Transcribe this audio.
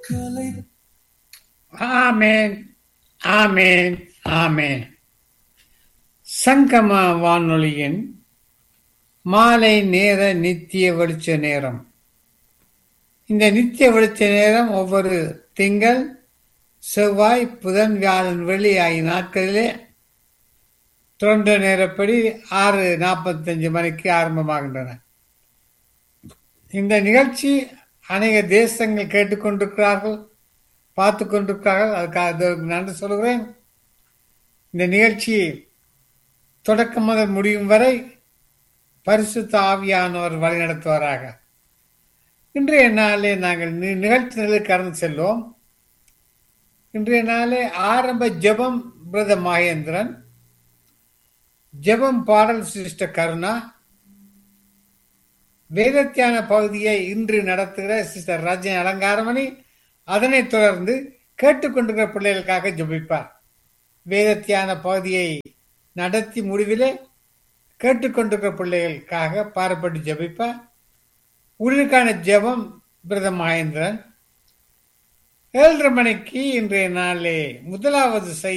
ஆமேன் ஆமேன் ஆமேன் சங்கம வானொலியின் மாலை நேர நித்திய வெளிச்ச நேரம் இந்த நித்திய வெளிச்ச நேரம் ஒவ்வொரு திங்கள் செவ்வாய் புதன் வியாழன் வெள்ளி ஆகிய நாட்களிலே தொண்ட நேரப்படி ஆறு நாற்பத்தஞ்சு மணிக்கு ஆரம்பமாகின்றன இந்த நிகழ்ச்சி அநேக தேசங்கள் கேட்டுக்கொண்டிருக்கிறார்கள் பார்த்து கொண்டிருக்கிறார்கள் அதுக்காக நன்றி சொல்கிறேன் இந்த நிகழ்ச்சி தொடக்கம் முதல் முடியும் வரை பரிசுத்த ஆவியானவர் வழிநடத்துவாராக இன்றைய நாளே நாங்கள் நிகழ்ச்சிகளை கடந்து செல்வோம் இன்றைய நாளே ஆரம்ப ஜெபம் பிரத மகேந்திரன் ஜெபம் பாடல் சிஸ்டர் கருணா வேதத்தியான பகுதியை இன்று நடத்துகிற சிஸ்டர் ரஜன் அலங்காரமணி அதனைத் தொடர்ந்து கேட்டுக்கொண்டிருக்கிற பிள்ளைகளுக்காக ஜபிப்பார் வேதத்தியான பகுதியை நடத்தி முடிவிலே கேட்டுக்கொண்டிருக்கிற பிள்ளைகளுக்காக பாரப்பட்டு ஜபிப்பார் உடலுக்கான ஜெபம் பிரத மகேந்திரன் ஏழரை மணிக்கு இன்றைய நாளே முதலாவது செய்தி